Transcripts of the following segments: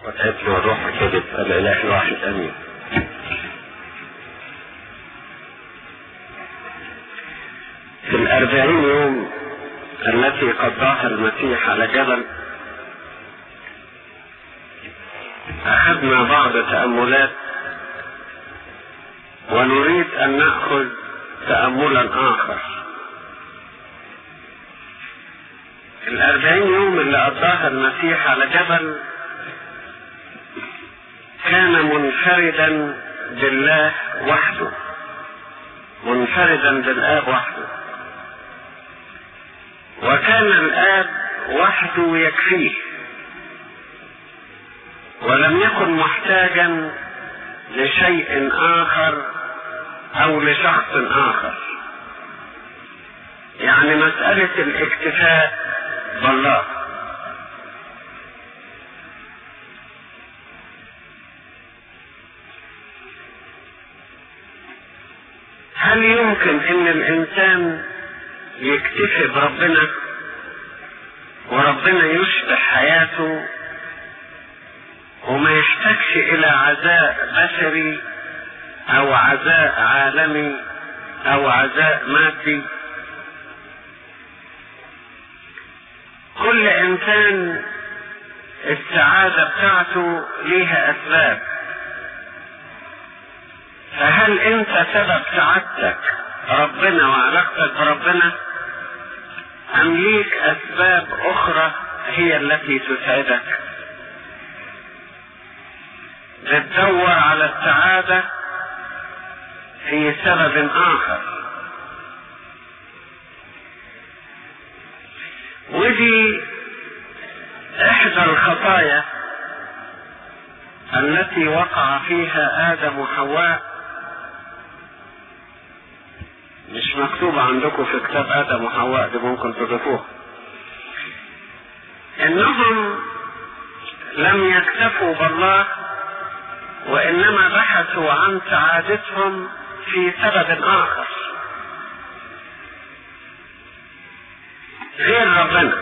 والابن والروح القدس الاله الواحد امين في الاربعين يوم التي قضاها المسيح على جبل اخذنا بعض تاملات ونريد ان ناخذ تاملا اخر الأربعين يوم اللي قضاها المسيح على جبل كان منفردا بالله وحده منفردا بالآب وحده وكان الآب وحده يكفيه ولم يكن محتاجا لشيء آخر أو لشخص آخر يعني مسألة الاكتفاء بالله هل يمكن ان الانسان يكتفي بربنا وربنا يشبع حياته وما يحتاجش الى عزاء بشري او عزاء عالمي او عزاء مادي كل انسان السعادة بتاعته ليها اسباب فهل انت سبب سعادتك ربنا وعلاقتك بربنا ام ليك اسباب اخرى هي التي تسعدك بتدور على السعادة في سبب اخر ودي احدى الخطايا التي وقع فيها ادم وحواء مش مكتوبة عندكم في كتاب ادم وحواء دي ممكن تضيفوها انهم لم يكتفوا بالله وانما بحثوا عن سعادتهم في سبب اخر غير ربنا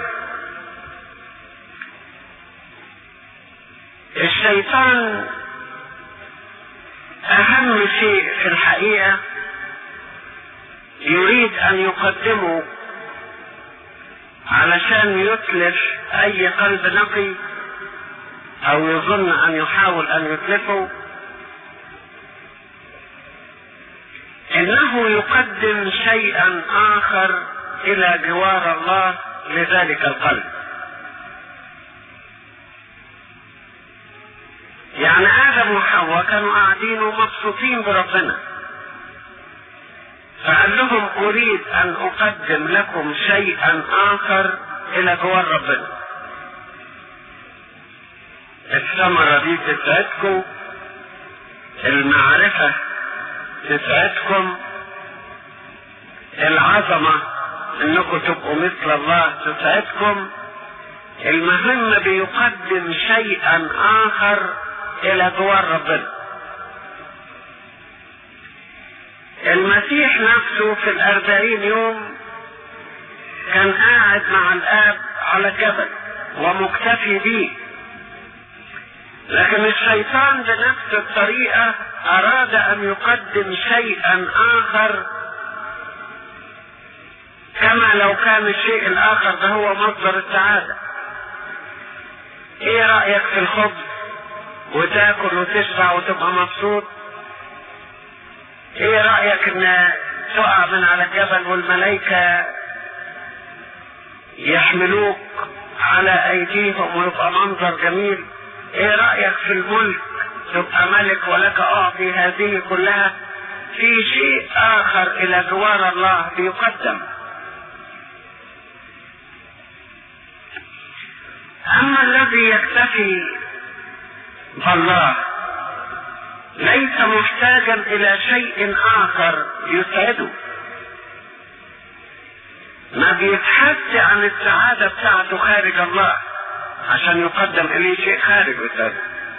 الشيطان اهم شيء في الحقيقة يريد ان يقدمه علشان يتلف اي قلب نقي او يظن ان يحاول ان يتلفه انه يقدم شيئا اخر الى جوار الله لذلك القلب يعني ادم وحواء كانوا قاعدين ومبسوطين بربنا فقال لهم اريد ان اقدم لكم شيئا اخر الى جوار ربنا الثمرة دي تسعدكم المعرفة تسعدكم العظمة انكم تبقوا مثل الله تسعدكم المهم بيقدم شيئا اخر الى جوار ربنا المسيح نفسه في الاربعين يوم كان قاعد مع الاب على الجبل ومكتفي بيه لكن الشيطان بنفس الطريقة اراد ان يقدم شيئا اخر كما لو كان الشيء الاخر ده هو مصدر السعادة ايه رأيك في الخبز وتاكل وتشبع وتبقى مبسوط ايه رأيك ان تقع من على الجبل والملائكة يحملوك على ايديهم ويبقى منظر جميل ايه رأيك في الملك تبقى ملك ولك اعطي هذه كلها في شيء اخر الى جوار الله بيقدم اما الذي يكتفي بالله ليس محتاجا الى شيء اخر يسعده ما بيبحثش عن السعادة بتاعته خارج الله عشان يقدم اليه شيء خارج يسعده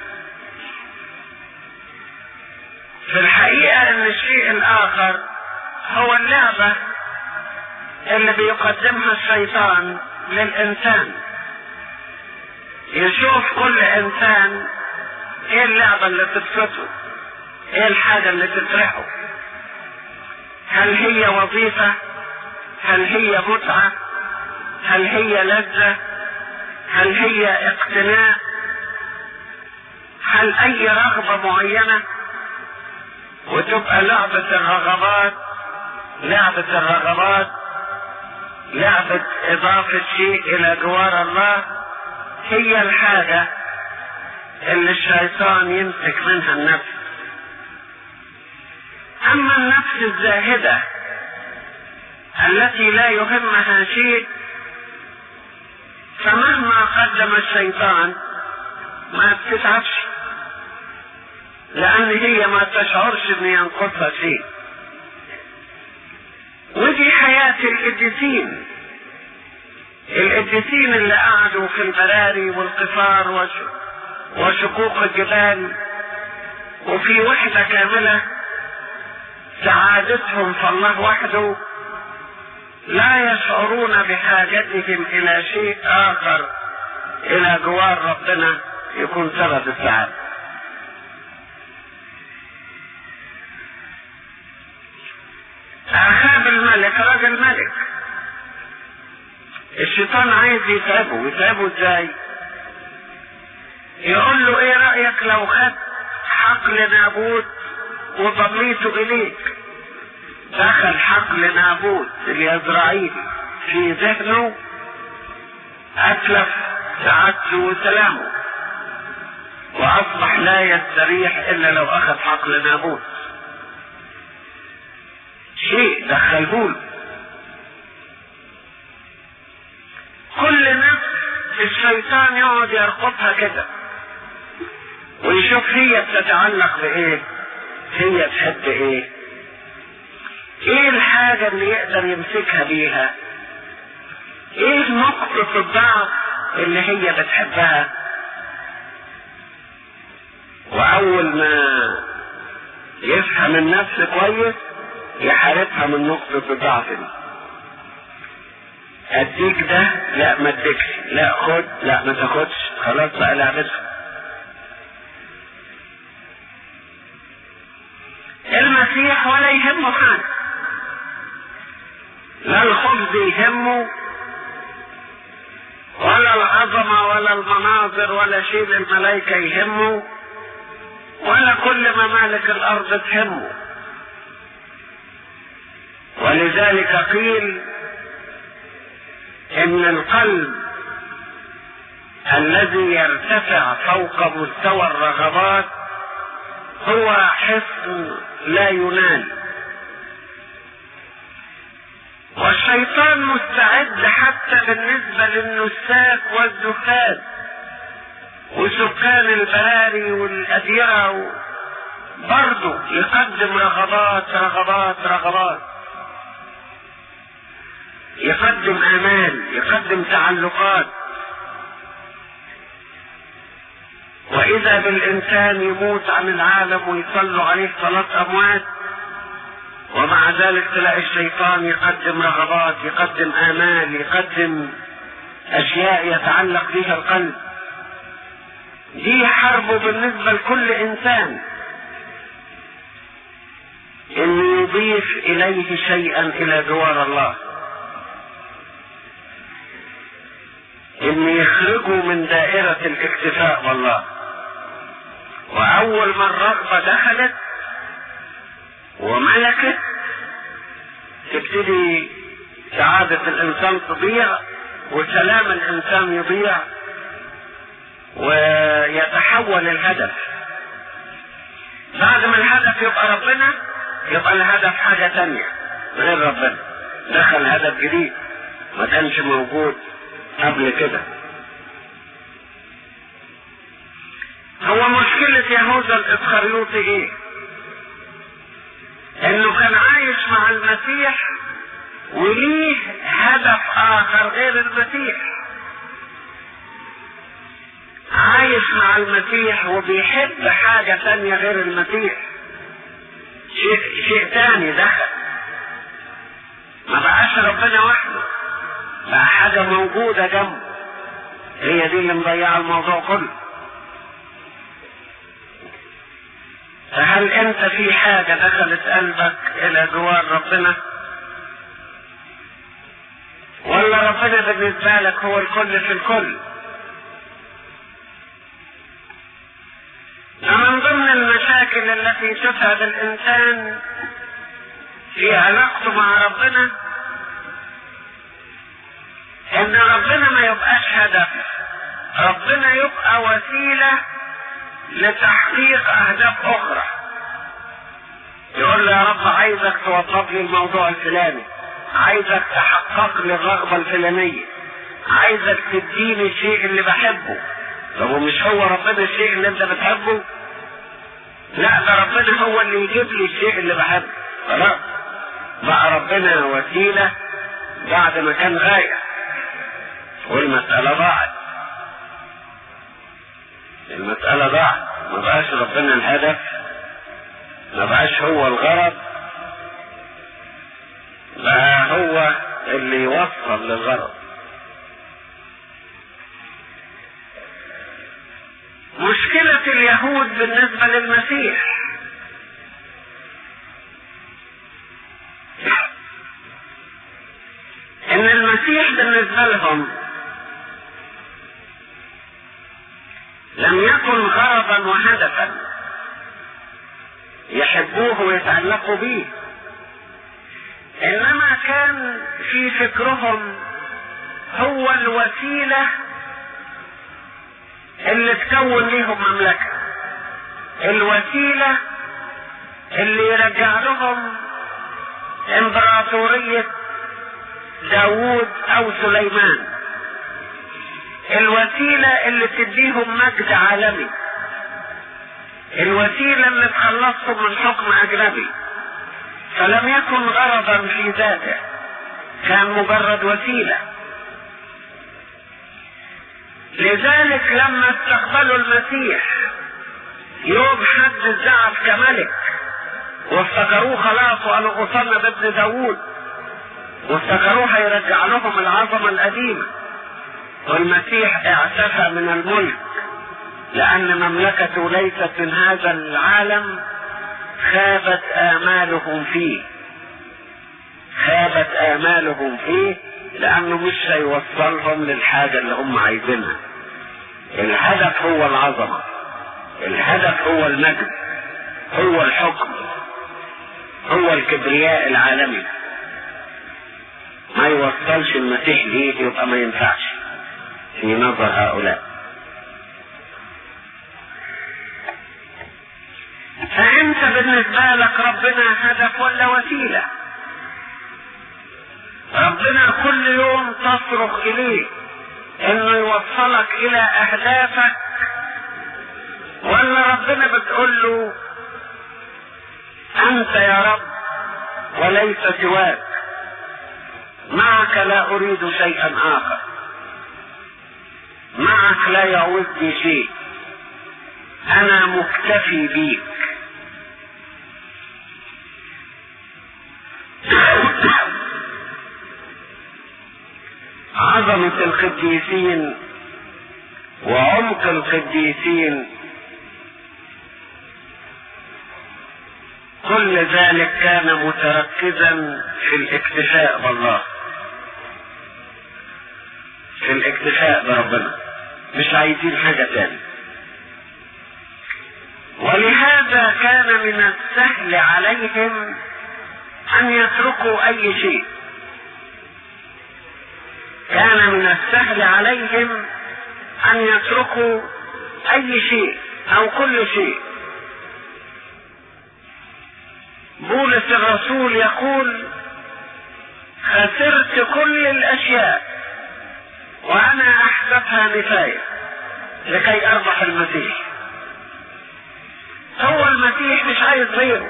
في الحقيقة ان الشيء الاخر هو اللعبة اللي بيقدمها الشيطان للانسان يشوف كل انسان ايه اللعبة اللي تبسطه ايه الحاجة اللي تفرحه هل هي وظيفة هل هي متعة هل هي لذة هل هي اقتناء هل اي رغبة معينة وتبقى لعبة الرغبات لعبة الرغبات لعبة اضافة شيء الى جوار الله هي الحاجة اللي الشيطان يمسك منها النفس اما النفس الزاهدة التي لا يهمها شيء فمهما قدم الشيطان ما بتتعبش لان هي ما تشعرش ان ينقصها شيء ودي حياة القديسين القديسين اللي قعدوا في البراري والقفار وش... وشقوق الجبال وفي وحدة كاملة سعادتهم في الله وحده لا يشعرون بحاجتهم الى شيء اخر الى جوار ربنا يكون سبب السعادة اخاب الملك راجل ملك الشيطان عايز يتعبه يتعبه ازاي يقول له ايه رأيك لو خدت حقل نابوت وضميته اليك دخل حقل نابوت اليزرعيلي في ذهنه اتلف سعادته وسلامه واصبح لا يستريح الا لو اخذ حقل نابوت شيء دخلهوله كل نفس الشيطان يقعد يرقبها كده ويشوف هي بتتعلق بايه هي تحب ايه ايه الحاجة اللي يقدر يمسكها بيها ايه نقطة الضعف اللي هي بتحبها واول ما يفهم النفس كويس يحاربها من نقطة الضعف دي اديك ده لا ما اديكش لا خد لا ما تاخدش خلاص بقى لعبتها المسيح ولا يهمه حاجة لا الخبز يهمه ولا العظمة ولا المناظر ولا شيء الملائكة يهمه ولا كل ممالك الأرض تهمه ولذلك قيل ان القلب الذي يرتفع فوق مستوى الرغبات هو حصن لا ينال والشيطان مستعد حتى بالنسبة للنساك والزهاد وسكان البراري والأديرة برضه يقدم رغبات رغبات رغبات يقدم امال يقدم تعلقات واذا بالانسان يموت عن العالم ويصلوا عليه صلاة اموات ومع ذلك تلاقي الشيطان يقدم رغبات يقدم امال يقدم اشياء يتعلق بها القلب دي حرب بالنسبة لكل انسان ان يضيف اليه شيئا الى جوار الله ان يخرجوا من دائرة الاكتفاء والله واول ما الرغبة دخلت وملكت تبتدي سعادة الانسان تضيع وسلام الانسان يضيع ويتحول الهدف بعد ما الهدف يبقى ربنا يبقى الهدف حاجة تانية غير ربنا دخل هدف جديد ما كانش موجود قبل كده هو مشكلة يهوذا الاسخريوطي ايه انه كان عايش مع المسيح وليه هدف اخر غير المسيح عايش مع المسيح وبيحب حاجة تانية غير المسيح شيء, شيء تاني دخل ما بقاش ربنا وحده بقى حاجة موجودة جنبه هي دي اللي مضيعة الموضوع كله فهل انت في حاجة دخلت قلبك الى جوار ربنا ولا ربنا بالنسبة لك هو الكل في الكل ومن ضمن المشاكل التي تتعب الانسان في علاقته مع ربنا ان ربنا ما يبقاش هدف ربنا يبقى وسيلة لتحقيق اهداف اخرى يقول له يا رب عايزك توضب لي الموضوع الفلاني عايزك تحقق لي الرغبة الفلانية عايزك تديني الشيء اللي بحبه طب ومش هو ربنا الشيء اللي انت بتحبه لا ده ربنا هو اللي يجيب لي الشيء اللي بحبه خلاص بقى ربنا وسيلة بعد ما كان غاية والمسألة ضاعت المسألة ضاعت ما بقاش ربنا الهدف ما بقاش هو الغرض بقى هو اللي يوصل للغرض مشكلة اليهود بالنسبة للمسيح ان المسيح بالنسبة لهم لم يكن غرضا وهدفا يحبوه ويتعلقوا به انما كان في فكرهم هو الوسيله اللي تكون ليهم مملكة الوسيلة اللي يرجع لهم امبراطورية داوود او سليمان الوسيلة اللي تديهم مجد عالمي الوسيلة اللي تخلصهم من حكم اجنبي فلم يكن غرضا في ذاته كان مجرد وسيله لذلك لما استقبلوا المسيح يوم حد الزعف كملك وافتكروه خلاص وقالوا غصنا بابن داوود وافتكروه هيرجع لهم العظمة القديمة والمسيح اعتفى من الملك لأن مملكته ليست من هذا العالم خابت آمالهم فيه خابت آمالهم فيه لأنه مش هيوصلهم للحاجة اللي هم عايزينها الهدف هو العظمة الهدف هو المجد هو الحكم هو الكبرياء العالمي ما يوصلش المسيح ليه يبقى ما ينفعش في نظر هؤلاء فانت بالنسبة لك ربنا هدف ولا وسيله ربنا كل يوم تصرخ اليه انه يوصلك الى اهدافك ولا ربنا بتقول له انت يا رب وليس سواك معك لا اريد شيئا اخر معك لا يعوزني شيء انا مكتفي بيك عظمة القديسين وعمق القديسين كل ذلك كان متركزا في الاكتفاء بالله في الاكتفاء بربنا مش عايزين حاجة تاني ولهذا كان من السهل عليهم ان يتركوا اي شيء كان من السهل عليهم ان يتركوا اي شيء او كل شيء بولس الرسول يقول خسرت كل الاشياء وانا احسبها نفايه لكي اربح المسيح هو المسيح مش عايز غيره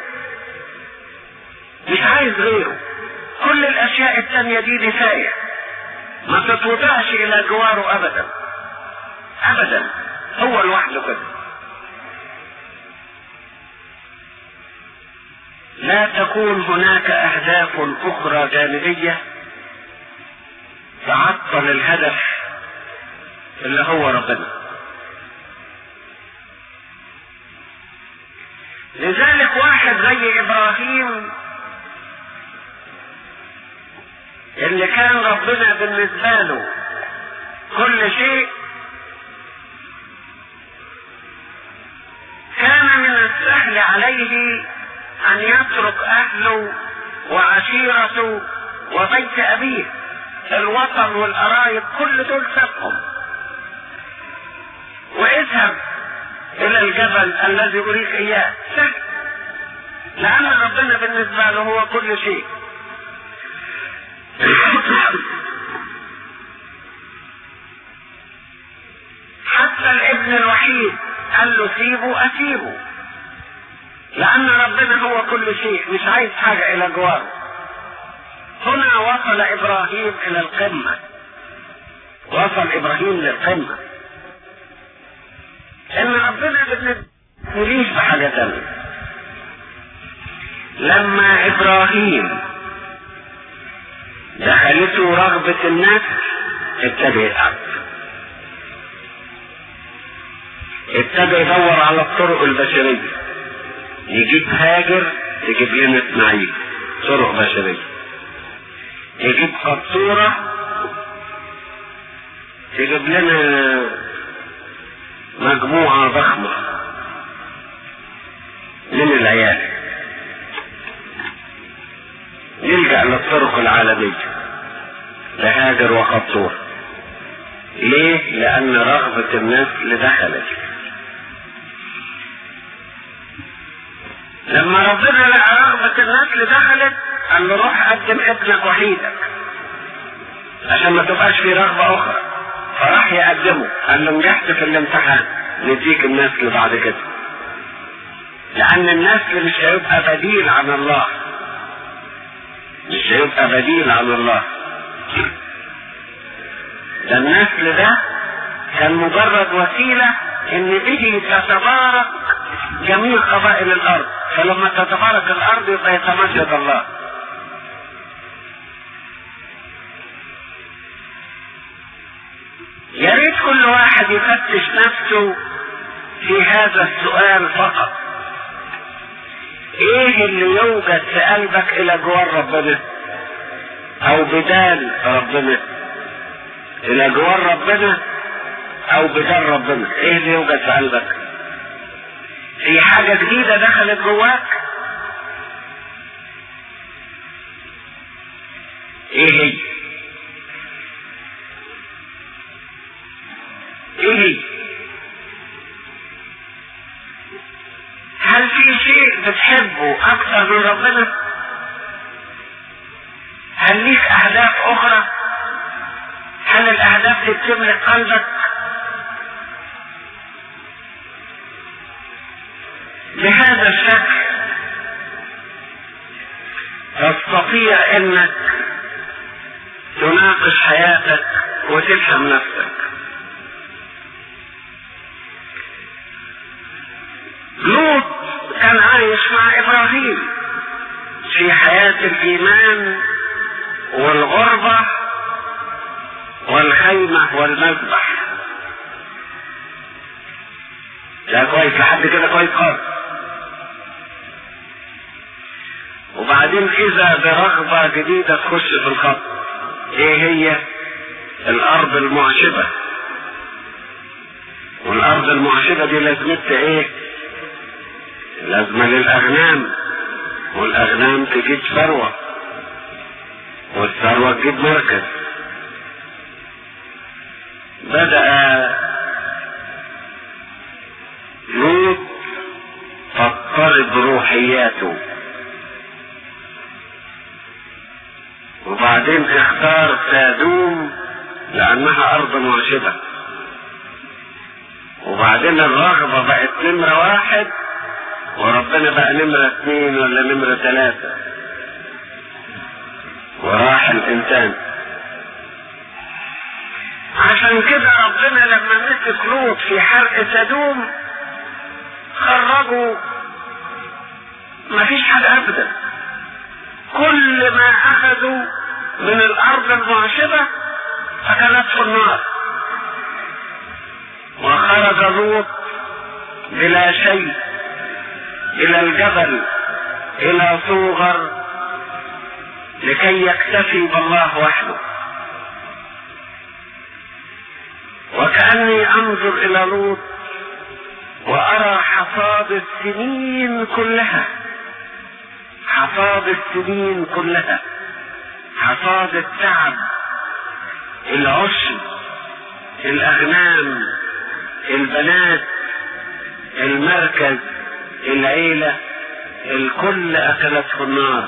مش عايز غيره كل الاشياء التانية دي نفايه ما تتوضعش الى جواره ابدا ابدا هو لوحده كده لا تكون هناك اهداف اخرى جانبية تعطل الهدف اللي هو ربنا لذلك واحد زي ابراهيم اللي كان ربنا بالنسبة له كل شيء كان من السهل عليه ان يترك اهله وعشيرته وبيت ابيه الوطن والقرايب كل دول سابهم واذهب الى الجبل الذي اريك اياه سهل لان ربنا بالنسبه له هو كل شيء حتى الابن الوحيد قال له سيبه اسيبه لان ربنا هو كل شيء مش عايز حاجة الى جواره هنا وصل ابراهيم الى القمة وصل ابراهيم للقمة ان ربنا بالنسبة مليش بحاجة تانية لما ابراهيم دخلته رغبة الناس ابتدى يتعب ابتدى يدور على الطرق البشرية يجيب هاجر تجيب لنا اسماعيل طرق بشرية يجيب قطورة تجيب لنا مجموعة ضخمة من العيال نلجأ للطرق العالمية لهاجر وقطورة ليه؟ لأن رغبة الناس اللي دخلت لما ربنا لقى رغبة الناس اللي دخلت قال له روح قدم ابنك وحيدك عشان ما تبقاش في رغبة أخرى فراح يقدمه قال له نجحت في الامتحان نديك النسل بعد كده لأن النسل مش هيبقى بديل عن الله مش هيبقى بديل عن الله ده النسل ده كان مجرد وسيلة ان به تتبارك جميع قبائل الارض فلما تتبارك الارض يبقى يتمجد الله يا ريت كل واحد يفتش نفسه في هذا السؤال فقط ايه اللي يوجد في قلبك الى جوار ربنا او بدال ربنا الى جوار ربنا او بدال ربنا ايه اللي يوجد في قلبك في حاجة جديدة دخلت جواك ايه هي ايه هي هل في شيء بتحبه اكثر من ربنا هل ليك اهداف اخرى هل الاهداف دي بتملك قلبك بهذا الشكل تستطيع انك تناقش حياتك وتفهم نفسك لوط كان عايش مع ابراهيم في حياة الايمان والغربة والخيمة والمذبح ده كويس لحد كده كويس خالص وبعدين اذا برغبة جديدة تخش في الخط ايه هي الارض المعشبة والارض المعشبة دي لازمتها ايه لازمة للاغنام والاغنام تجيب ثروة والثروة تجيب مركز بدأ لوط تضطرب روحياته وبعدين اختار سادوم لانها ارض معشبة وبعدين الرغبة بقت نمرة واحد وربنا بقى نمرة اثنين ولا نمرة ثلاثة وراح الانسان عشان كده ربنا لما مسك لوط في حرق سدوم خرجوا مفيش حاجة ابدا كل ما اخذوا من الارض المعشبة اكلته النار خرج لوط بلا شيء الى الجبل الى صوغر لكي يكتفي بالله وحده وكأني انظر الى لوط وارى حصاد السنين كلها حصاد السنين كلها حصاد التعب العشب الاغنام البنات المركز العيلة الكل اكلته النار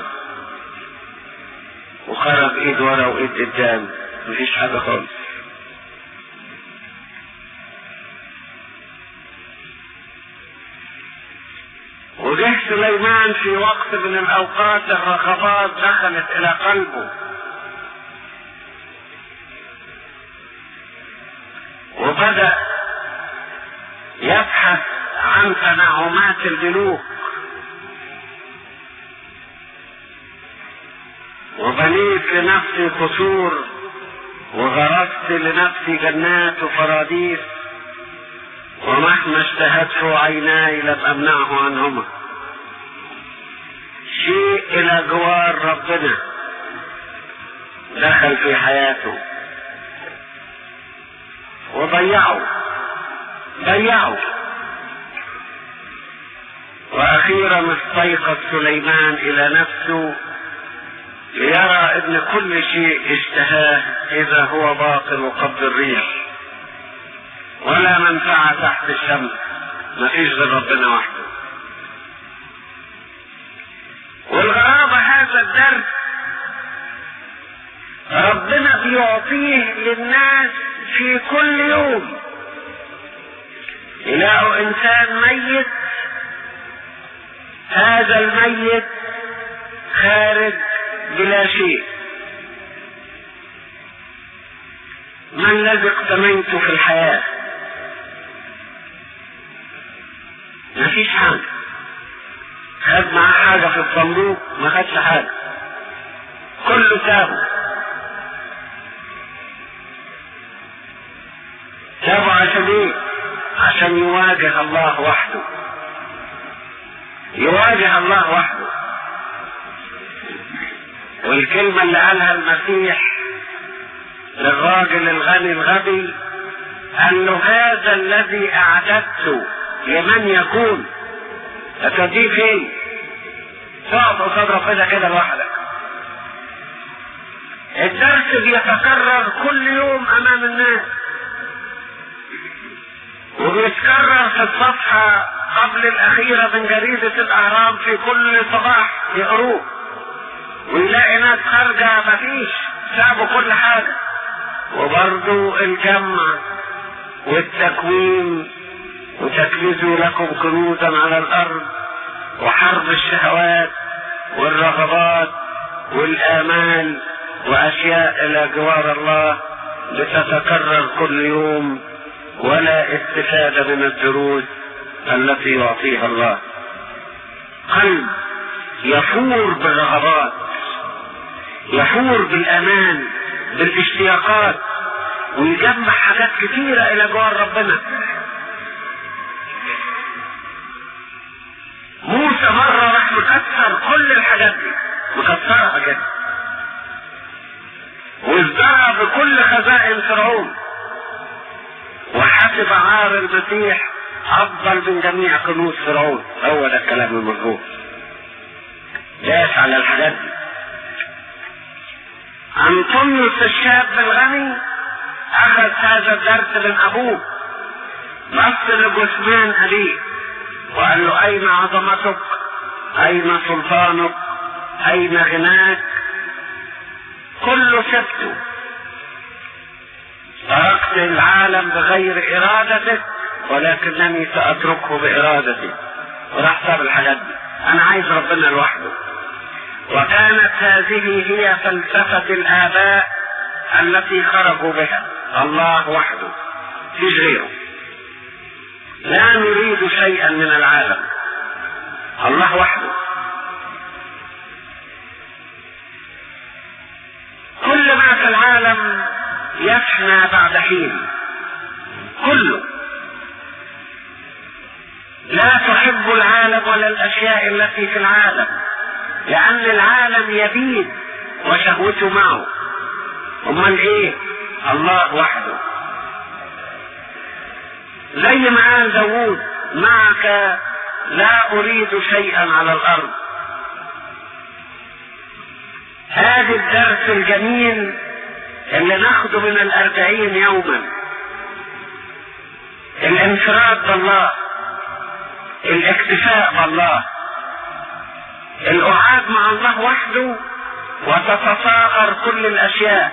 وخرج ايد ورا وايد قدام مفيش حاجة خالص وجه سليمان في وقت من الاوقات الرغبات دخلت الى قلبه وبدأ يبحث عن تنعمات الملوك وبنيت لنفسي قصور وغرست لنفسي جنات وفراديس ومهما اشتهته عيناي لم امنعه عنهما شيء الى جوار ربنا دخل في حياته وضيعه ضيعه واخيرا استيقظ سليمان الى نفسه ليرى ان كل شيء اشتهاه اذا هو باطل قبض الريح ولا منفعة تحت الشمس مفيش غير ربنا وحده والغرابة هذا الدرس ربنا بيعطيه للناس في كل يوم يلاقوا انسان ميت هذا الميت خارج بلا شيء ما الذي اقتنيته في الحياة ما فيش حاجة خد معاه حاجة في الصندوق ما خدش حاجة كله سابه سابه عشان ايه عشان يواجه الله وحده يواجه الله وحده والكلمة اللي قالها المسيح للراجل الغني الغبي قال له هذا الذي اعددته لمن يكون هتوديه فين؟ تقف قصاد ربنا كده لوحدك الدرس بيتكرر كل يوم امام الناس وبيتكرر في الصفحة قبل الأخيرة من جريدة الأهرام في كل صباح يقروه ويلاقي ناس خارجة مفيش سابوا كل حاجة وبرضو الجمع والتكوين وتكنزوا لكم كنوزا على الأرض وحرب الشهوات والرغبات والآمال وأشياء إلى جوار الله بتتكرر كل يوم ولا استفادة من الدروس التي يعطيها الله قلب يفور بالرغبات يفور بالامان بالاشتياقات ويجمع حاجات كثيرة الى جوار ربنا موسى مرة راح مكسر كل الحاجات دي مكسرها كده وازدرع بكل خزائن فرعون وحسب عار المسيح افضل من جميع كنوز فرعون هو ده الكلام المظبوط داس على الحاجات دي انطونيوس الشاب الغني اخذ هذا الدرس من ابوه بص لجثمان ابيه وقال له اين عظمتك اين سلطانك اين غناك كله سبته تركت العالم بغير ارادتك ولكنني ساتركه بارادتي وراح ساب الحاجات دي انا عايز ربنا لوحده وكانت هذه هي فلسفة الآباء التي خرجوا بها الله وحده فيش غيره لا نريد شيئا من العالم الله وحده كل ما في العالم يفنى بعد حين كله لا تحب العالم ولا الاشياء التي في العالم لان العالم يبيد وشهوته معه امال ايه الله وحده زي ما قال داوود معك لا اريد شيئا على الارض هذا الدرس الجميل اللي ناخده من الاربعين يوما الانفراد بالله الاكتفاء بالله القعاد مع الله وحده وتتصاغر كل الاشياء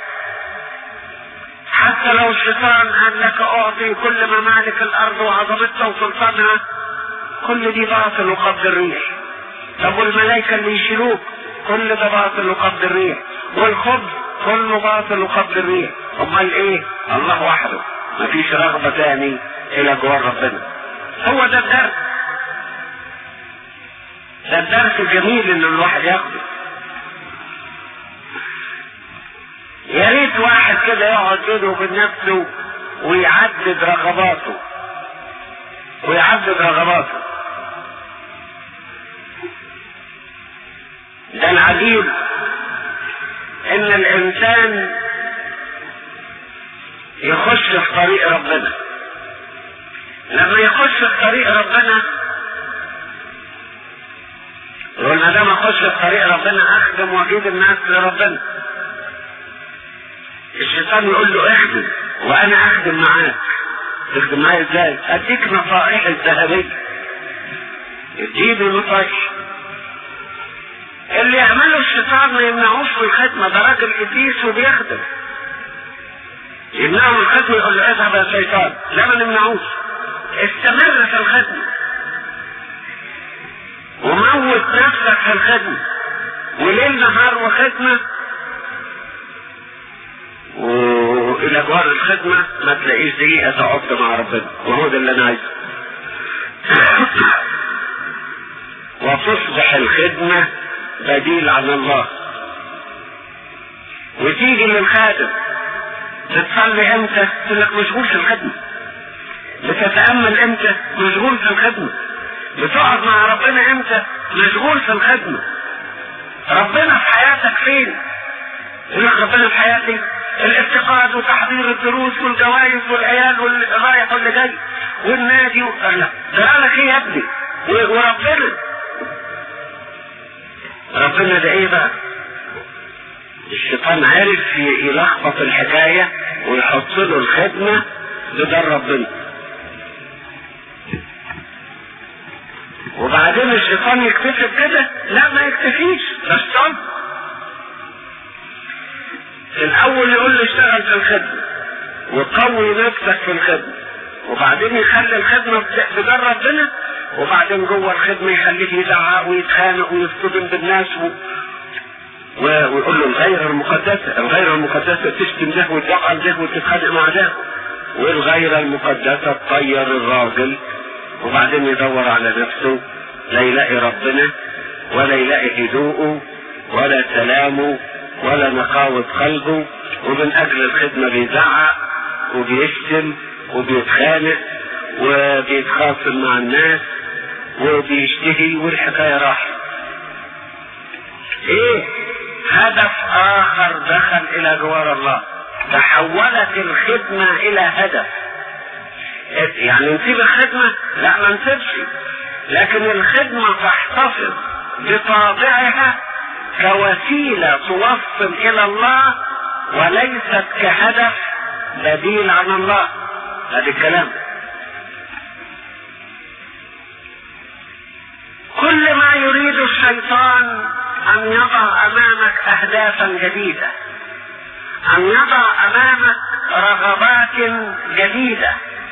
حتى لو الشيطان قال لك اعطي كل ممالك الارض وعظمتها وسلطانها كل دي باطل وقبض الريح طب والملائكة اللي يشيلوك كل ده باطل وقبض الريح والخبز كله باطل وقبض الريح امال ايه الله وحده مفيش رغبة تاني الى جوار ربنا هو ده الدرس ده الدرس الجميل اللي الواحد ياخده يا ريت واحد كده يقعد بينه وبين نفسه ويعدد رغباته ويعدد رغباته ده العجيب ان الانسان يخش في طريق ربنا لما يخش في طريق ربنا يقول ما دام اخش في طريق ربنا اخدم واجيب الناس لربنا الشيطان يقول له اخدم وانا اخدم معاك تخدم معايا ازاي اديك نصائح الذهبيه اديني نصائح اللي يعمله الشيطان ما يمنعوش من الخدمة ده راجل قديس وبيخدم يمنعه من الخدمة يقول له اذهب يا شيطان لا ما نمنعوش استمر في الخدمة وموت نفسك في الخدمة وليل نهار وخدمة والى جوار الخدمة ما تلاقيش دقيقة تقعد مع ربنا وهو ده اللي انا عايزه وتصبح الخدمة بديل عن الله وتيجي للخادم بتصلي امتى تقول لك مشغول في الخدمة بتتأمل امتى مشغول في الخدمة بتقعد مع ربنا امتى مشغول في الخدمة ربنا في حياتك فين يقول لك ربنا في حياتي الافتقاد وتحضير الدروس والجوائز والعيال واللي رايح واللي جاي والنادي و... لا ده لك ايه يا ابني وربنا ربنا ده ايه بقى الشيطان عارف يلخبط الحكاية ويحط له الخدمة بدار ربنا وبعدين الشيطان يكتفي بكده لا ما يكتفيش ده الشيطان الاول يقول له اشتغل في الخدمة وقوي نفسك في الخدمة وبعدين يخلي الخدمة بدار ربنا وبعدين جوه الخدمة يخليه يزعق ويتخانق ويصطدم بالناس و... و... ويقول له الغيرة المقدسة الغيرة المقدسة تشتم ده وتزعل ده وتتخانق مع ده والغيرة المقدسة تطير الراجل وبعدين يدور على نفسه لا يلاقي ربنا ولا يلاقي هدوءه ولا سلامه ولا نقاوة قلبه ومن أجل الخدمة بيزعق وبيشتم وبيتخانق وبيتخاصم مع الناس وبيشتهي والحكاية راحت ايه هدف اخر دخل الى جوار الله تحولت الخدمة الى هدف يعني نسيب الخدمة لا ما نسيبش لكن الخدمة تحتفظ بطابعها كوسيلة توصل الى الله وليست كهدف بديل عن الله هذا الكلام كل ما يريد الشيطان ان يضع امامك اهدافا جديدة ان يضع امامك رغبات جديدة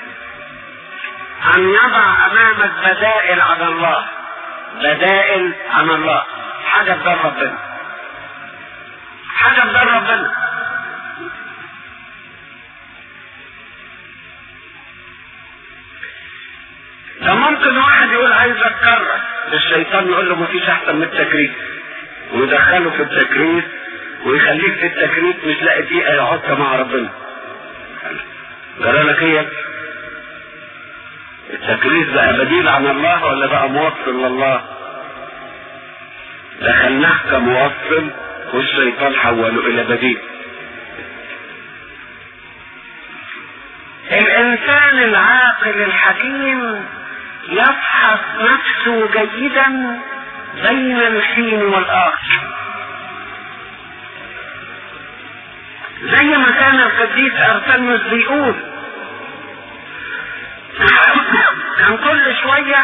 ان يضع امامك بدائل عن الله بدائل عن الله حاجة بدل ربنا حاجة بدل ربنا ده ممكن واحد يقول عايز اتكرر الشيطان يقول له مفيش احسن من التكريس ويدخله في التكريس ويخليك في التكريس مش لاقي دقيقه يقعدها مع ربنا جرى لك ايه التكريس بقى بديل عن الله ولا بقى موصل لله دخلناه كموصل والشيطان حوله الى بديل الانسان العاقل الحكيم يفحص نفسه جيدا بين الحين والاخر زي ما كان القديس ارسنس بيقول كان كل شوية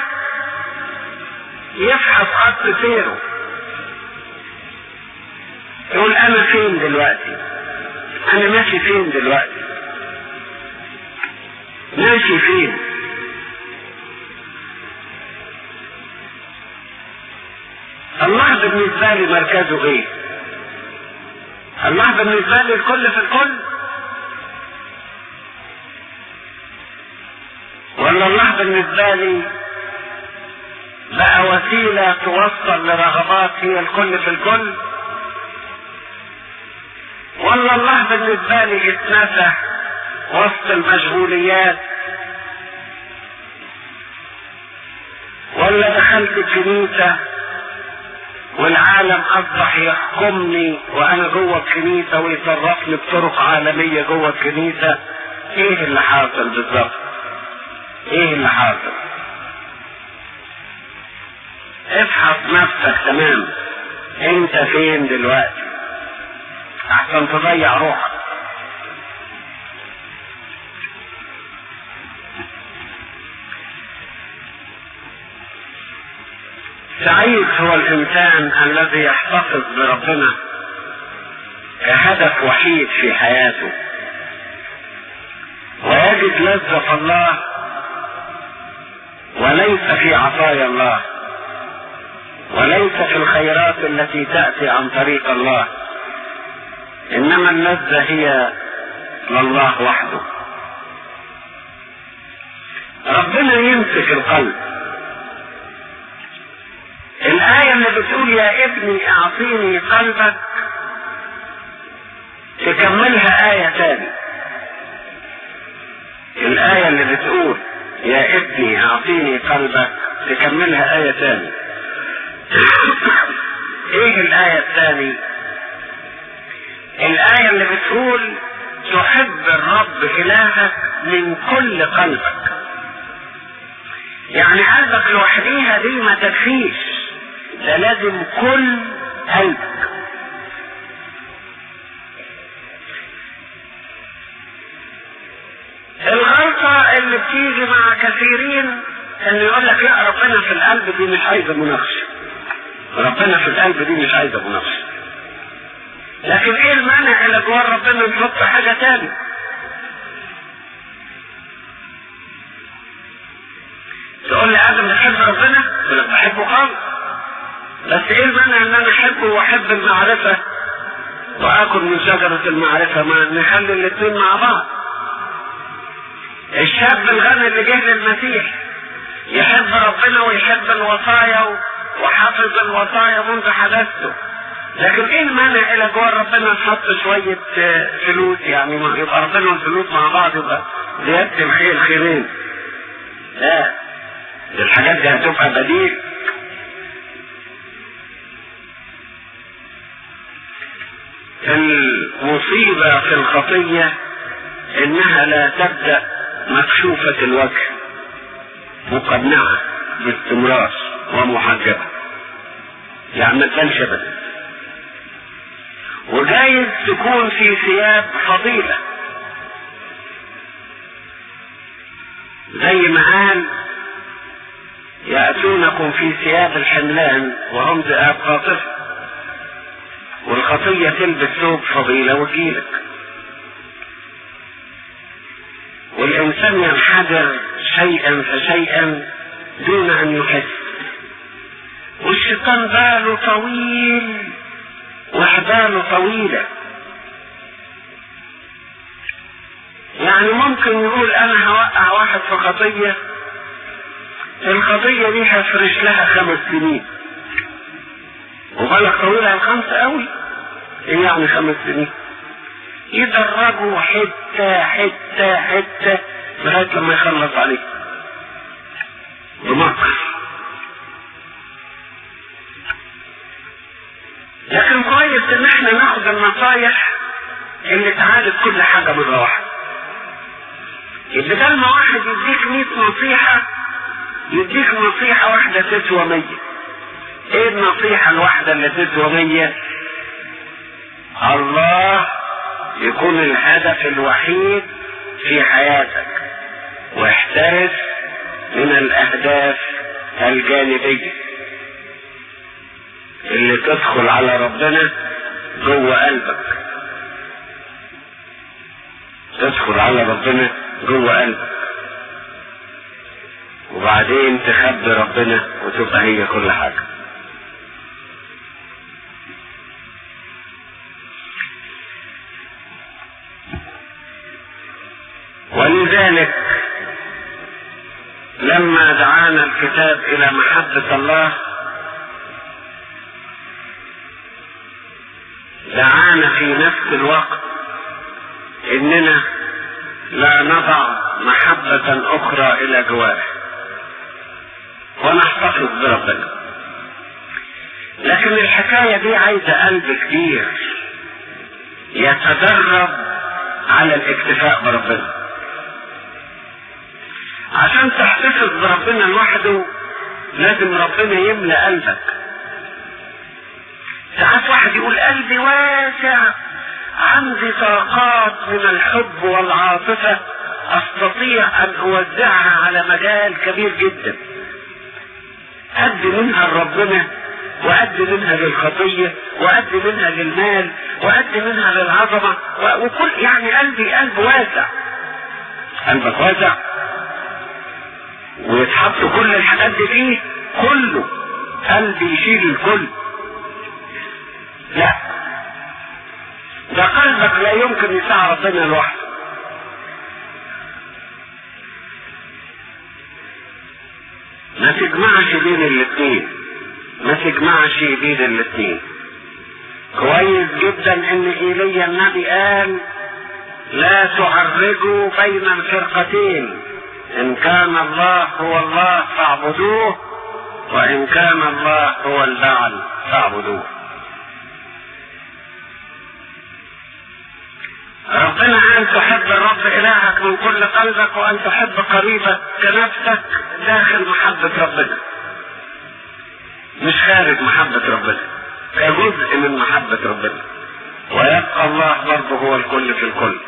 يفحص خط سيره يقول انا فين دلوقتي انا ماشي فين دلوقتي ماشي فين الله بالنسبة لي مركزه ايه الله بالنسبة لي الكل في الكل ولا الله بالنسبة لي بقى وسيلة توصل لرغبات هي الكل في الكل ولا الله بالنسبة لي اتنسى وسط المشغوليات ولا دخلت الكنيسة والعالم اصبح يحكمني وانا جوه الكنيسة ويصرفني بطرق عالمية جوه الكنيسة ايه اللي حاصل بالظبط ايه اللي حاصل افحص نفسك تمام انت فين دلوقتي احسن تضيع روحك سعيد هو الانسان الذي يحتفظ بربنا كهدف وحيد في حياته ويجد لذة الله وليس في عطايا الله وليس في الخيرات التي تأتي عن طريق الله انما اللذة هي لله وحده ربنا يمسك القلب الآية اللي بتقول يا ابني اعطيني قلبك تكملها آية تاني الآية اللي بتقول يا ابني اعطيني قلبك تكملها آية تاني ايه الآية الثانية الآية اللي بتقول تحب الرب إلهك من كل قلبك يعني قلبك لوحديها دي ما تكفيش ده لازم كل قلبك الغلطة اللي بتيجي مع كثيرين ان يقول لك لا ربنا في القلب دي مش عايزة مناقشة ربنا في القلب دي مش عايزة مناقشة لكن ايه المانع اللي جوه ربنا نحط حاجة تاني تقول لي ادم بتحب ربنا يقول لك بحبه خالص بس ايه المانع ان انا احبه واحب المعرفة واكل من شجرة المعرفة ما نخلي الاثنين مع بعض الشاب الغني اللي جه للمسيح يحب ربنا ويحب الوصايا وحافظ الوصايا منذ حدثته لكن ايه المانع الى جوه ربنا نحط شوية فلوس يعني ما يبقى ربنا والفلوس مع بعض يبقى زيادة الخير خيرين لا الحاجات دي هتبقى بديل المصيبة في الخطية انها لا تبدأ مكشوفة الوجه مقنعة باستمرار ومحجبة يعني ما تبانش ابدا وجايز تكون في ثياب فضيلة زي ما قال يأتونكم في ثياب الحملان وهم ذئاب قاطفة والخطية تلبس ثوب فضيلة وتجيلك والإنسان ينحدر شيئا فشيئا دون أن يحس والشيطان باله طويل وحباله طويلة يعني ممكن يقول أنا هوقع واحد في خطية الخطية دي هفرش لها خمس سنين وبالك طويلة الخمسة قوي ايه يعني خمس سنين يدرجوا حتة حتة حتة لغاية لما يخلص عليه بمكر لكن كويس ان احنا ناخد النصايح اللي تعالج كل حاجة مرة واحدة بدل ما واحد يديك 100 نصيحة يديك نصيحة واحدة تسوى 100 ايه النصيحة الواحدة اللي تسوى 100 الله يكون الهدف الوحيد في حياتك واحترس من الاهداف الجانبية اللي تدخل على ربنا جوه قلبك تدخل على ربنا جوه قلبك وبعدين تخبي ربنا وتبقى هي كل حاجة ولذلك لما دعانا الكتاب الى محبة الله دعانا في نفس الوقت اننا لا نضع محبة اخرى الى جواره ونحتفظ بربنا لكن الحكاية دي عايزة قلب كبير يتدرب على الاكتفاء بربنا عشان تحتفظ بربنا لوحده لازم ربنا يملى قلبك ساعات واحد يقول قلبي واسع عندي طاقات من الحب والعاطفة استطيع ان اوزعها على مجال كبير جدا ادي منها لربنا وادي منها للخطية وادي منها للمال وادي منها للعظمة وكل يعني قلبي قلب واسع قلبك واسع ويتحط كل الحاجات دي فيه كله قلبي يشيل الكل لا ده قلبك لا يمكن يسع ربنا لوحده ما تجمعش بين الاثنين ما تجمعش بين الاثنين كويس جدا ان ايليا النبي قال لا تعرجوا بين الفرقتين ان كان الله هو الله فاعبدوه وان كان الله هو البعل فاعبدوه ربنا قال تحب الرب الهك من كل قلبك وان تحب قريبك كنفسك داخل محبة ربنا مش خارج محبة ربنا كجزء من محبة ربنا ويبقى الله برضه هو الكل في الكل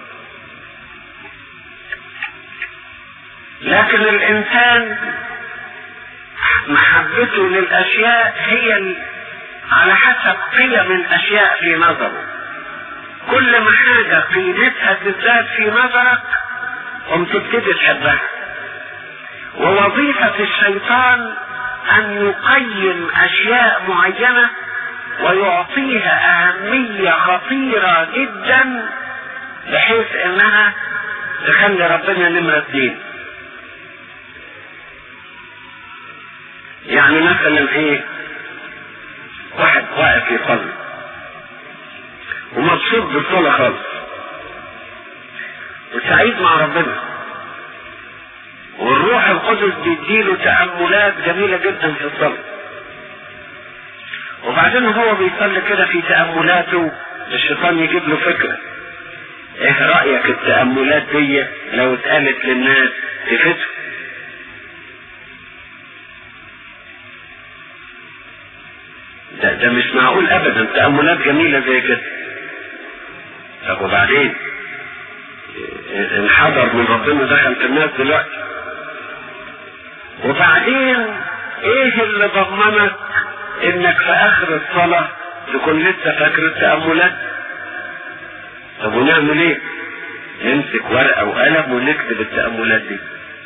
لكن الانسان محبته للاشياء هي على حسب قيم الاشياء في نظره كل ما حاجة قيمتها تزداد في نظرك قم تبتدي تحبها ووظيفة الشيطان ان يقيم اشياء معينة ويعطيها اهمية خطيرة جدا بحيث انها تخلي ربنا نمرة دين يعني مثلا ايه واحد واقف يصلي ومبسوط بالصلاة خالص وسعيد مع ربنا والروح القدس بيديله تأملات جميلة جدا في الصلاة وبعدين هو بيصلي كده في تأملاته الشيطان يجيب له فكرة ايه رأيك التأملات دي لو اتقالت للناس تفيدهم ده, ده مش معقول ابدا تأملات جميلة زي كده طب وبعدين انحدر من ربنا دخل في الناس دلوقتي وبعدين ايه اللي ضمنك انك في اخر الصلاة تكون لسه فاكر التأملات طب ونعمل ايه نمسك ورقة وقلم ونكتب التأملات دي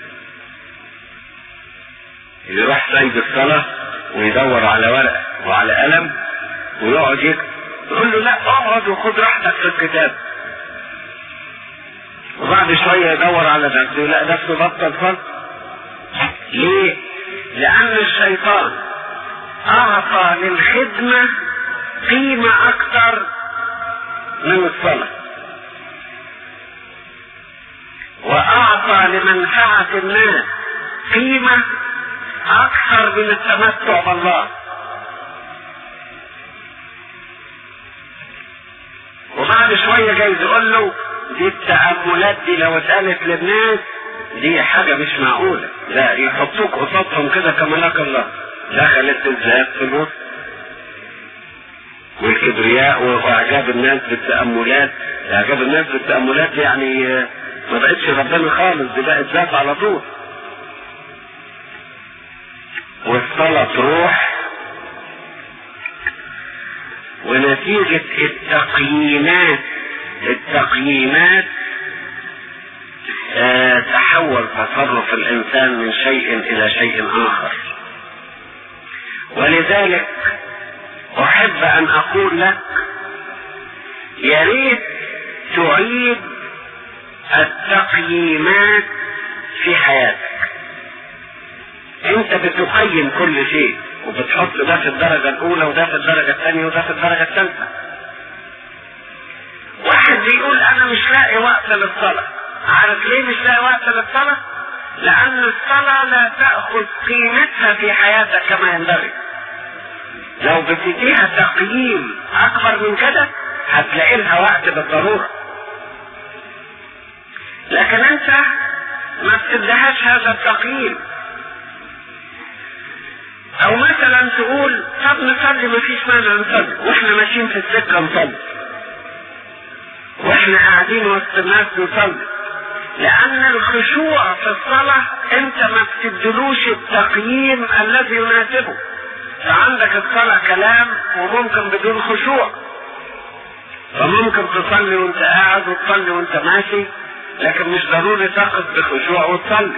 يروح سايب الصلاة ويدور على ورقة وعلى قلم ويقعد يكتب يقول له لا اقعد وخد راحتك في الكتاب وبعد شوية يدور على نفسه لا نفسه بطل فرق ليه؟ لأن الشيطان أعطى للخدمة قيمة أكثر من الصلاة وأعطى لمنفعة الناس قيمة اكثر من التمتع بالله وبعد شوية جاي يقول له دي التأملات دي لو اتقالت للناس دي حاجة مش معقولة لا يحطوك قصادهم كده كملاك الله دخلت الذات في الوسط والكبرياء واعجاب الناس بالتأملات اعجاب الناس بالتأملات يعني ما بقتش ربنا خالص دي بقت ذات على طول والصلاة تروح ونتيجة التقييمات التقييمات آه تحول تصرف الإنسان من شيء إلى شيء آخر ولذلك أحب أن أقول لك يا ريت تعيد التقييمات في حياتك انت بتقيم كل شيء وبتحط ده في الدرجة الأولى وده في الدرجة الثانية وده في الدرجة الثالثة. واحد بيقول أنا مش لاقي وقت للصلاة. عارف ليه مش لاقي وقت للصلاة؟ لأن الصلاة لا تأخذ قيمتها في حياتك كما ينبغي. لو بتديها تقييم أكبر من كده هتلاقي لها وقت بالضرورة. لكن أنت ما بتديهاش هذا التقييم. او مثلا تقول طب نصلي ما فيش مانع نصلي واحنا ماشيين في السكه نصلي واحنا قاعدين وسط الناس نصلي لان الخشوع في الصلاه انت ما بتدلوش التقييم الذي يناسبه فعندك الصلاه كلام وممكن بدون خشوع فممكن تصلي وانت قاعد وتصلي وانت ماشي لكن مش ضروري تقف بخشوع وتصلي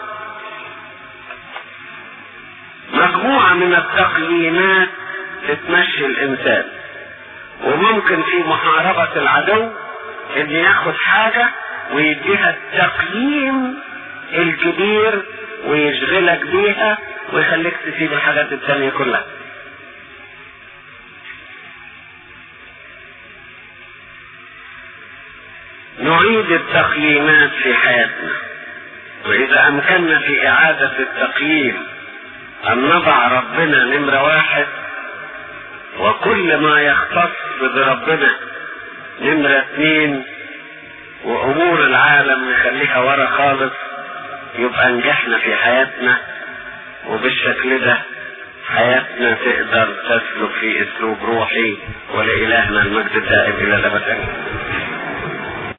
مجموعة من التقييمات بتمشي الإنسان وممكن في محاربة العدو إن ياخد حاجة ويديها التقييم الكبير ويشغلك بيها ويخليك تسيب الحاجات التانية كلها نعيد التقييمات في حياتنا وإذا أمكننا في إعادة التقييم أن نضع ربنا نمرة واحد وكل ما يختص بربنا نمرة اثنين وأمور العالم نخليها ورا خالص يبقى نجحنا في حياتنا وبالشكل ده حياتنا تقدر تسلك في اسلوب روحي ولإلهنا المجد الدائم الى الابد